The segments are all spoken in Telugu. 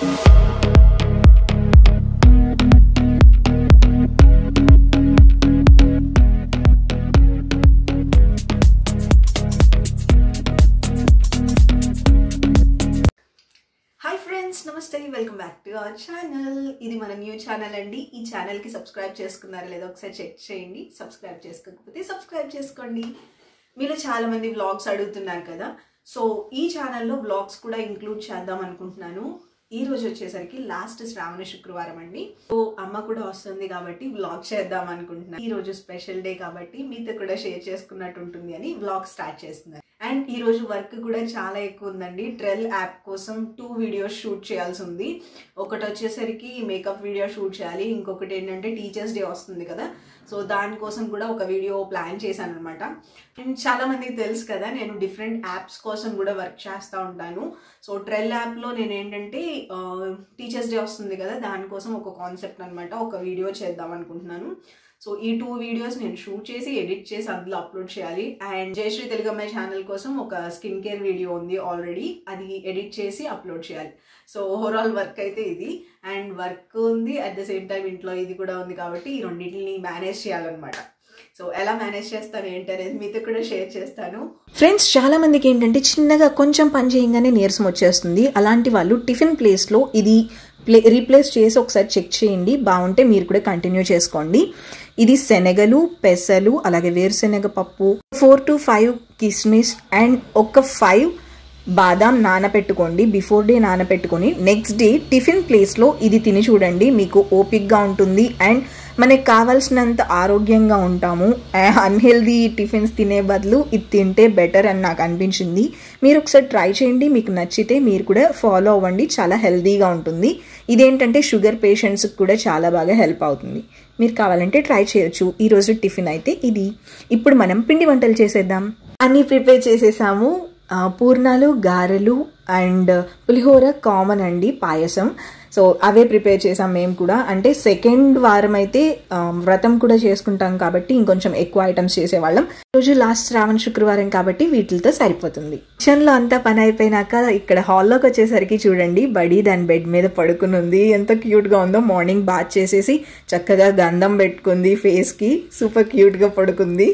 hi friends namaste welcome back to our channel ఇది మన న్యూ ఛానల్ అండి ఈ ఛానల్కి సబ్స్క్రైబ్ చేసుకున్నారా లేదో ఒకసారి చెక్ చేయండి సబ్స్క్రైబ్ చేసుకోకపోతే సబ్స్క్రైబ్ చేసుకోండి మీలో చాలా మంది వ్లాగ్స్ అడుగుతున్నారు కదా సో ఈ ఛానల్లో వ్లాగ్స్ కూడా ఇంక్లూడ్ చేద్దాం అనుకుంటున్నాను ఈ రోజు వచ్చేసరికి లాస్ట్ శ్రావణ శుక్రవారం అండి సో అమ్మ కూడా వస్తుంది కాబట్టి వ్లాగ్ చేద్దాం అనుకుంటున్నాను ఈ రోజు స్పెషల్ డే కాబట్టి మీతో కూడా షేర్ చేసుకున్నట్టు ఉంటుంది అని వ్లాగ్ స్టార్ట్ చేస్తున్నాను అండ్ ఈ రోజు వర్క్ కూడా చాలా ఎక్కువ ఉందండి ట్రెల్ యాప్ కోసం టూ వీడియోస్ షూట్ చేయాల్సి ఉంది ఒకటి వచ్చేసరికి మేకప్ వీడియో షూట్ చేయాలి ఇంకొకటి ఏంటంటే టీచర్స్ డే వస్తుంది కదా సో దానికోసం కూడా ఒక వీడియో ప్లాన్ చేశాను అనమాట అండ్ చాలా మందికి తెలుసు కదా నేను డిఫరెంట్ యాప్స్ కోసం కూడా వర్క్ చేస్తూ ఉంటాను సో ట్రెల్ యాప్లో నేను ఏంటంటే టీచర్స్ డే వస్తుంది కదా దానికోసం ఒక కాన్సెప్ట్ అనమాట ఒక వీడియో చేద్దాం అనుకుంటున్నాను సో ఈ టూ వీడియోస్ నేను షూట్ చేసి ఎడిట్ చేసి అందులో అప్లోడ్ చేయాలి అండ్ జయశ్రీ తెలుగు అమ్మాయి ఛానల్ కోసం ఒక స్కిన్ కేర్ వీడియో ఉంది ఆల్రెడీ అది ఎడిట్ చేసి అప్లోడ్ చేయాలి సో ఓవరాల్ వర్క్ అయితే ఇది అండ్ వర్క్ ఉంది అట్ ద సేమ్ టైం ఇంట్లో ఇది కూడా ఉంది కాబట్టి ఈ రెండింటిని మేనేజ్ చేయాలన్నమాట సో ఎలా మేనేజ్ చేస్తాను ఏంటనేది మీతో కూడా షేర్ చేస్తాను ఫ్రెండ్స్ చాలా మందికి ఏంటంటే చిన్నగా కొంచెం పని చేయగానే నీరసం వచ్చేస్తుంది అలాంటి వాళ్ళు టిఫిన్ ప్లేస్లో ఇది ప్లే రీప్లేస్ చేసి ఒకసారి చెక్ చేయండి బాగుంటే మీరు కూడా కంటిన్యూ చేసుకోండి ఇది శనగలు పెసలు అలాగే వేరుశెనగ పప్పు ఫోర్ టు ఫైవ్ కిస్మిస్ అండ్ ఒక ఫైవ్ బాదాం నానపెట్టుకోండి బిఫోర్ డే నానపెట్టుకొని నెక్స్ట్ డే టిఫిన్ ప్లేస్లో ఇది తిని చూడండి మీకు ఓపిక్గా ఉంటుంది అండ్ మనకి కావాల్సినంత ఆరోగ్యంగా ఉంటాము అన్హెల్దీ టిఫిన్స్ తినే బదులు ఇది తింటే బెటర్ అని నాకు అనిపించింది మీరు ఒకసారి ట్రై చేయండి మీకు నచ్చితే మీరు కూడా ఫాలో అవ్వండి చాలా హెల్దీగా ఉంటుంది ఇదేంటంటే షుగర్ పేషెంట్స్కి కూడా చాలా బాగా హెల్ప్ అవుతుంది మీరు కావాలంటే ట్రై చేయొచ్చు ఈరోజు టిఫిన్ అయితే ఇది ఇప్పుడు మనం పిండి వంటలు చేసేద్దాం అన్నీ ప్రిపేర్ చేసేసాము పూర్ణాలు గారెలు అండ్ పులిహోర కామన్ అండి పాయసం సో అవే ప్రిపేర్ చేసాం మేము కూడా అంటే సెకండ్ వారం అయితే వ్రతం కూడా చేసుకుంటాం కాబట్టి ఇంకొంచెం ఎక్కువ ఐటమ్స్ చేసేవాళ్ళం రోజు లాస్ట్ శ్రావణ శుక్రవారం కాబట్టి వీటితో సరిపోతుంది కిచెన్లో అంతా పని అయిపోయినాక ఇక్కడ హాల్లోకి వచ్చేసరికి చూడండి బడి దాని బెడ్ మీద పడుకుని ఉంది ఎంత క్యూట్గా ఉందో మార్నింగ్ బాత్ చేసేసి చక్కగా గంధం పెట్టుకుంది ఫేస్కి సూపర్ క్యూట్గా పడుకుంది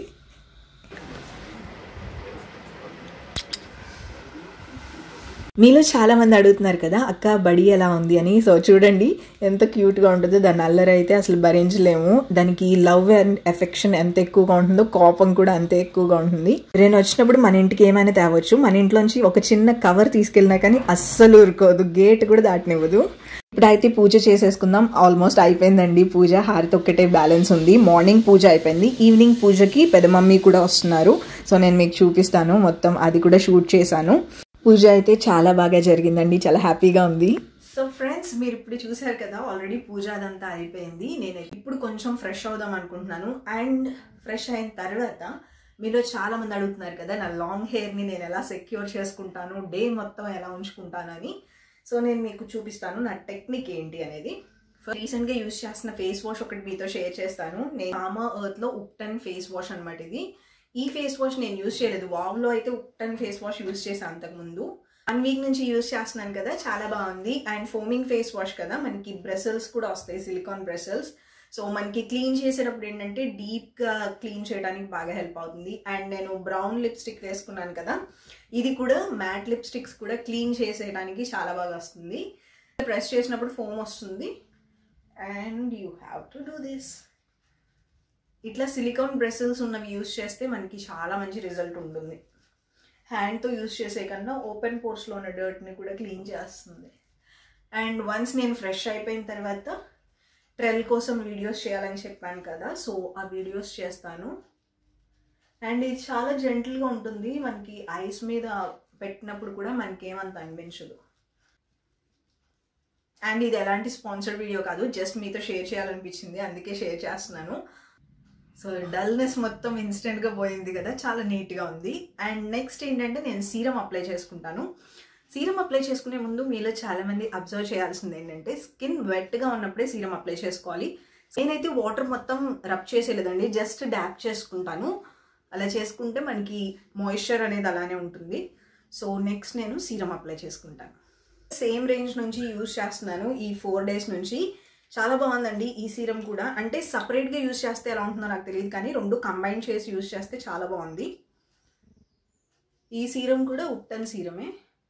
మీలో చాలా మంది అడుగుతున్నారు కదా అక్క బడి ఎలా ఉంది అని సో చూడండి ఎంత క్యూట్గా ఉంటుందో దాని అల్లరి అయితే అసలు భరించలేము దానికి లవ్ అండ్ ఎఫెక్షన్ ఎంత ఎక్కువగా ఉంటుందో కోపం కూడా అంతే ఎక్కువగా ఉంటుంది నేను వచ్చినప్పుడు మన ఇంటికి ఏమైనా తేవచ్చు మన ఇంట్లోంచి ఒక చిన్న కవర్ తీసుకెళ్ళినా కానీ అస్సలు ఉరుకోదు గేట్ కూడా దాటనివ్వదు ఇప్పుడైతే పూజ చేసేసుకుందాం ఆల్మోస్ట్ అయిపోయిందండి పూజ హారతి ఒక్కటే బ్యాలెన్స్ ఉంది మార్నింగ్ పూజ అయిపోయింది ఈవినింగ్ పూజకి పెద్ద మమ్మీ కూడా వస్తున్నారు సో నేను మీకు చూపిస్తాను మొత్తం అది కూడా షూట్ చేశాను పూజ అయితే చాలా బాగా జరిగిందండి చాలా హ్యాపీగా ఉంది సో ఫ్రెండ్స్ మీరు ఇప్పుడు చూసారు కదా ఆల్రెడీ పూజ అదంతా అయిపోయింది నేను ఇప్పుడు కొంచెం ఫ్రెష్ అవుదాం అనుకుంటున్నాను అండ్ ఫ్రెష్ అయిన తర్వాత మీలో చాలా మంది అడుగుతున్నారు కదా నా లాంగ్ హెయిర్ని నేను ఎలా సెక్యూర్ చేసుకుంటాను డే మొత్తం ఎలా ఉంచుకుంటానని సో నేను మీకు చూపిస్తాను నా టెక్నిక్ ఏంటి అనేది రీసెంట్గా యూస్ చేస్తున్న ఫేస్ వాష్ ఒకటి మీతో షేర్ చేస్తాను నేను మామా ఎర్త్లో ఉప్టన్ ఫేస్ వాష్ అనమాట ఇది ఈ ఫేస్ వాష్ నేను యూస్ చేయలేదు వావ్లో అయితే ఉప్టన్ ఫేస్ వాష్ యూస్ చేశాను అంతకుముందు వన్ వీక్ నుంచి యూస్ చేస్తున్నాను కదా చాలా బాగుంది అండ్ ఫోమింగ్ ఫేస్ వాష్ కదా మనకి బ్రెసల్స్ కూడా వస్తాయి సిలికాన్ బ్రెసల్స్ సో మనకి క్లీన్ చేసేటప్పుడు ఏంటంటే డీప్గా క్లీన్ చేయడానికి బాగా హెల్ప్ అవుతుంది అండ్ నేను బ్రౌన్ లిప్స్టిక్ వేసుకున్నాను కదా ఇది కూడా మ్యాట్ లిప్స్టిక్స్ కూడా క్లీన్ చేసేయడానికి చాలా బాగా వస్తుంది ప్రెస్ చేసినప్పుడు ఫోమ్ వస్తుంది and you have to do this ఇట్లా సిలికాన్ బ్రెసల్స్ ఉన్నవి యూస్ చేస్తే మనకి చాలా మంచి రిజల్ట్ ఉంటుంది హ్యాండ్తో యూస్ చేసే కన్నా ఓపెన్ పోర్స్లో ఉన్న డర్ట్ని కూడా క్లీన్ చేస్తుంది అండ్ వన్స్ నేను ఫ్రెష్ అయిపోయిన తర్వాత ట్రెల్ కోసం వీడియోస్ చేయాలని చెప్పాను కదా సో ఆ వీడియోస్ చేస్తాను అండ్ ఇది చాలా జెంటిల్గా ఉంటుంది మనకి ఐస్ మీద పెట్టినప్పుడు కూడా మనకి ఏమంత అనిపించదు అండ్ ఇది ఎలాంటి స్పాన్సర్డ్ వీడియో కాదు జస్ట్ మీతో షేర్ చేయాలనిపించింది అందుకే షేర్ చేస్తున్నాను సో డల్నెస్ మొత్తం ఇన్స్టెంట్గా పోయింది కదా చాలా నీట్గా ఉంది అండ్ నెక్స్ట్ ఏంటంటే నేను సీరం అప్లై చేసుకుంటాను సీరం అప్లై చేసుకునే ముందు మీలో చాలామంది అబ్జర్వ్ చేయాల్సింది ఏంటంటే స్కిన్ వెట్గా ఉన్నప్పుడే సీరం అప్లై చేసుకోవాలి నేనైతే వాటర్ మొత్తం రబ్ చేసేలేదండి జస్ట్ డ్యాప్ చేసుకుంటాను అలా చేసుకుంటే మనకి మాయిశ్చర్ అనేది అలానే ఉంటుంది సో నెక్స్ట్ నేను సీరం అప్లై చేసుకుంటాను సేమ్ రేంజ్ నుంచి యూజ్ చేస్తున్నాను ఈ ఫోర్ డేస్ నుంచి చాలా బాగుందండి ఈ సీరం కూడా అంటే సపరేట్గా యూజ్ చేస్తే ఎలా ఉంటుందో నాకు తెలియదు కానీ రెండు కంబైన్ చేసి యూజ్ చేస్తే చాలా బాగుంది ఈ సీరం కూడా ఉప్టన్ సీరమే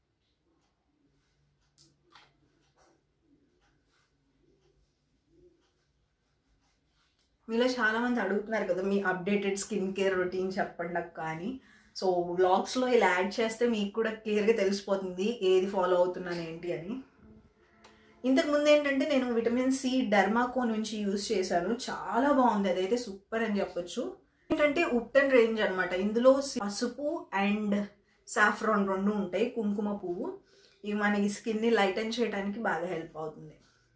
మీలో చాలా మంది అడుగుతున్నారు కదా మీ అప్డేటెడ్ స్కిన్ కేర్ రొటీన్ చెప్పండి అక్క అని సో వ్లాగ్స్లో ఇలా యాడ్ చేస్తే మీకు కూడా క్లియర్గా తెలిసిపోతుంది ఏది ఫాలో అవుతున్నాను ఏంటి అని ఇంతకు ముందు ఏంటంటే నేను విటమిన్ సి డర్మాకో నుంచి యూజ్ చేశాను చాలా బాగుంది అదైతే సూపర్ అని చెప్పొచ్చు ఏంటంటే ఉప్టన్ రేంజ్ అనమాట ఇందులో పసుపు అండ్ సాఫ్రాన్ రెండు ఉంటాయి కుంకుమ పువ్వు ఇవి మనకి స్కిన్ని లైటన్ చేయడానికి బాగా హెల్ప్ అవుతుంది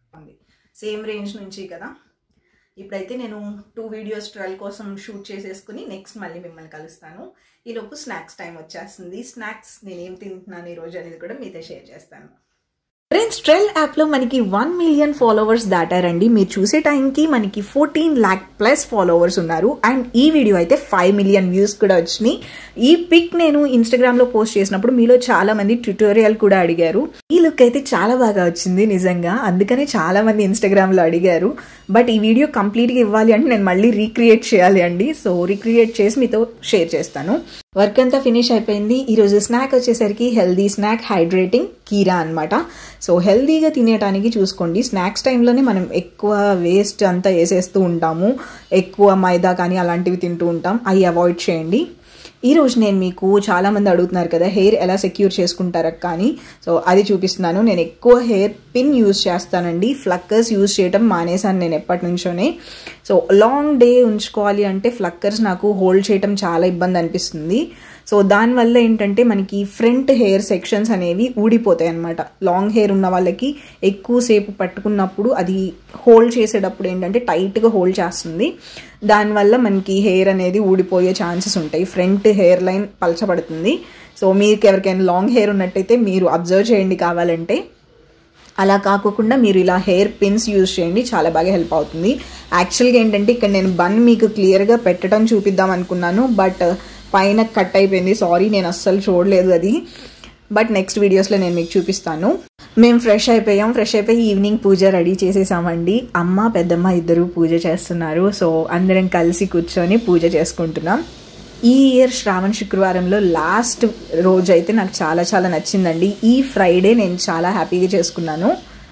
సేమ్ రేంజ్ నుంచి కదా ఇప్పుడైతే నేను టూ వీడియోస్ ట్వెల్వ్ కోసం షూట్ చేసేసుకుని నెక్స్ట్ మళ్ళీ మిమ్మల్ని కలుస్తాను ఈలోపు స్నాక్స్ టైం వచ్చేస్తుంది స్నాక్స్ నేనేం తింటున్నాను ఈరోజు అనేది కూడా మీతో షేర్ చేస్తాను ఫ్రెండ్స్ ట్రెల్ యాప్లో మనకి వన్ మిలియన్ ఫాలోవర్స్ దాటారండి మీరు చూసే టైంకి మనకి ఫోర్టీన్ ల్యాక్ ప్లస్ ఫాలోవర్స్ ఉన్నారు అండ్ ఈ వీడియో అయితే ఫైవ్ మిలియన్ వ్యూస్ కూడా వచ్చినాయి ఈ పిక్ నేను ఇన్స్టాగ్రామ్లో పోస్ట్ చేసినప్పుడు మీలో చాలా మంది ట్యూటోరియల్ కూడా అడిగారు ఈ లుక్ అయితే చాలా బాగా వచ్చింది నిజంగా అందుకనే చాలా మంది ఇన్స్టాగ్రామ్లో అడిగారు బట్ ఈ వీడియో కంప్లీట్గా ఇవ్వాలి అంటే నేను మళ్ళీ రీక్రియేట్ చేయాలి అండి సో రీక్రియేట్ చేసి మీతో షేర్ చేస్తాను వర్క్ అంతా ఫినిష్ అయిపోయింది ఈరోజు స్నాక్ వచ్చేసరికి హెల్దీ స్నాక్ హైడ్రేటింగ్ కీరా అనమాట సో హెల్దీగా తినేటానికి చూసుకోండి స్నాక్స్ టైంలోనే మనం ఎక్కువ వేస్ట్ అంతా వేసేస్తూ ఉంటాము ఎక్కువ మైదా కానీ అలాంటివి తింటూ ఉంటాం అవి అవాయిడ్ చేయండి ఈరోజు నేను మీకు చాలామంది అడుగుతున్నారు కదా హెయిర్ ఎలా సెక్యూర్ చేసుకుంటారా కానీ సో అది చూపిస్తున్నాను నేను ఎక్కువ హెయిర్ పిన్ యూజ్ చేస్తానండి ఫ్లక్కర్స్ యూజ్ చేయడం మానేశాను నేను ఎప్పటి నుంచోనే సో లాంగ్ డే ఉంచుకోవాలి అంటే ఫ్లక్కర్స్ నాకు హోల్డ్ చేయడం చాలా ఇబ్బంది అనిపిస్తుంది సో దానివల్ల ఏంటంటే మనకి ఫ్రంట్ హెయిర్ సెక్షన్స్ అనేవి ఊడిపోతాయి అనమాట లాంగ్ హెయిర్ ఉన్న వాళ్ళకి ఎక్కువసేపు పట్టుకున్నప్పుడు అది హోల్డ్ చేసేటప్పుడు ఏంటంటే టైట్గా హోల్డ్ చేస్తుంది దానివల్ల మనకి హెయిర్ అనేది ఊడిపోయే ఛాన్సెస్ ఉంటాయి ఫ్రంట్ హెయిర్ లైన్ పలచబడుతుంది సో మీకు ఎవరికైనా లాంగ్ హెయిర్ ఉన్నట్టయితే మీరు అబ్జర్వ్ చేయండి కావాలంటే అలా కాకుండా మీరు ఇలా హెయిర్ పిన్స్ యూజ్ చేయండి చాలా బాగా హెల్ప్ అవుతుంది యాక్చువల్గా ఏంటంటే ఇక్కడ నేను బన్ మీకు క్లియర్గా పెట్టడం చూపిద్దాం అనుకున్నాను బట్ పైన కట్ అయిపోయింది సారీ నేను అస్సలు చూడలేదు అది బట్ నెక్స్ట్ వీడియోస్లో నేను మీకు చూపిస్తాను మేము ఫ్రెష్ అయిపోయాం ఫ్రెష్ అయిపోయి ఈవినింగ్ పూజ రెడీ చేసేసామండి అమ్మ పెద్దమ్మ ఇద్దరు పూజ చేస్తున్నారు సో అందరం కలిసి కూర్చొని పూజ చేసుకుంటున్నాం ఈ ఇయర్ శ్రావణ శుక్రవారంలో లాస్ట్ రోజు అయితే నాకు చాలా చాలా నచ్చిందండి ఈ ఫ్రైడే నేను చాలా హ్యాపీగా చేసుకున్నాను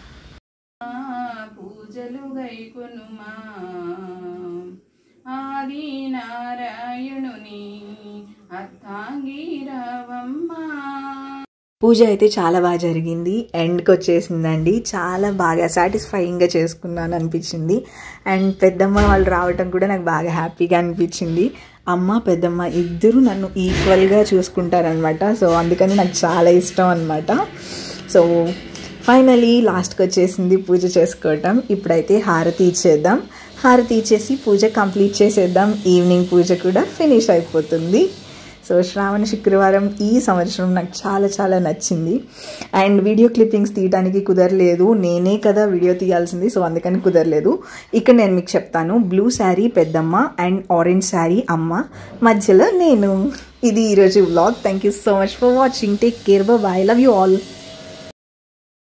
పూజలు గైకొనుమా ఆది నారాయణుని అర్థాంగిరవమ్మా పూజ అయితే చాలా బాగా జరిగింది ఎండ్కి వచ్చేసిందండి చాలా బాగా సాటిస్ఫైయింగ్గా చేసుకున్నాను అనిపించింది అండ్ పెద్దమ్మ వాళ్ళు రావటం కూడా నాకు బాగా హ్యాపీగా అనిపించింది అమ్మ పెద్దమ్మ ఇద్దరు నన్ను ఈక్వల్గా చూసుకుంటారనమాట సో అందుకని నాకు చాలా ఇష్టం అనమాట సో ఫైనలీ లాస్ట్కి వచ్చేసింది పూజ చేసుకోవటం ఇప్పుడైతే హారతి ఇచ్చేద్దాం హారతి ఇచ్చేసి పూజ కంప్లీట్ చేసేద్దాం ఈవినింగ్ పూజ కూడా ఫినిష్ అయిపోతుంది సో శ్రావణ శుక్రవారం ఈ సంవత్సరం నాకు చాలా చాలా నచ్చింది అండ్ వీడియో క్లిప్పింగ్స్ తీయడానికి కుదరలేదు నేనే కదా వీడియో తీయాల్సింది సో అందుకని కుదరలేదు ఇక్కడ నేను మీకు చెప్తాను బ్లూ శారీ పెద్దమ్మ అండ్ ఆరెంజ్ శారీ అమ్మ మధ్యలో నేను ఇది ఈరోజు vlog thank you so much for watching take care bye love you all